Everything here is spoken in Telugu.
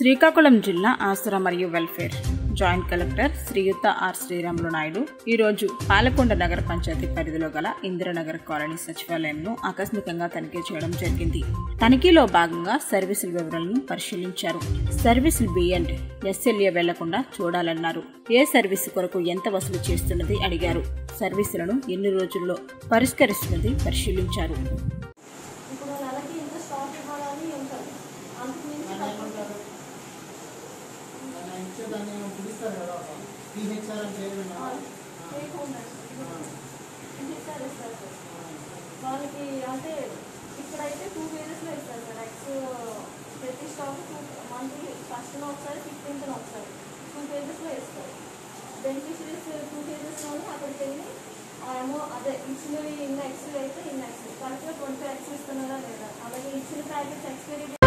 శ్రీకాకుళం జిల్లా ఆసరా మరియు వెల్ఫేర్ జాయింట్ కలెక్టర్ శ్రీయుత ఆర్ శ్రీరాములు నాయుడు ఈరోజు పాలకొండ నగర పంచాయతీ పరిధిలో గల ఇందిరానగర్ కాలనీ సచివాలయంను ఆకస్మికంగా తనిఖీ చేయడం జరిగింది తనిఖీలో భాగంగా సర్వీసుల వివరాలను పరిశీలించారు సర్వీసులు బిఎండ్ ఎస్ఎల్ఏ వెళ్లకుండా చూడాలన్నారు ఏ సర్వీసు కొరకు ఎంత వసూలు చేస్తున్నది అడిగారు సర్వీసులను ఎన్ని రోజుల్లో పరిష్కరిస్తున్నది పరిశీలించారు ఇప్పుడు నెలకి ఇంత స్టాక్ ఇవ్వాలని ఉంటుంది అంతకు మించి తక్కువ దాన్ని ఇచ్చే దాన్ని పిలుస్తారు కదా టీహెచ్ఆర్ అంటే ఏమైనా టేక్ హోమ్ ఇది ఇస్తారు ఇస్తారు సార్ వాళ్ళకి అంటే ఇక్కడైతే టూ పేజెస్లో ఇస్తారు సార్ ఎక్స్ ప్రతి స్టాక్ టూ మంత్లీ ఫస్ట్న ఒకసారి ఫిఫ్టీన్త్న ఒకసారి టూ పేజెస్లో ఇస్తారు బెనిఫిషరీస్ టూ పేజెస్లోనే అక్కడికి వెళ్ళి ఏమో అదే ఇచ్చినవి ఇన్ని ఎక్స్ అయితే ఇన్ని ఎక్స్ కరెక్ట్గా ట్వంటీ ఎక్స్ ఇస్తున్నారా లేదా అలాగే ఇచ్చిన ప్యాకెట్స్ ఎక్స్పైరీ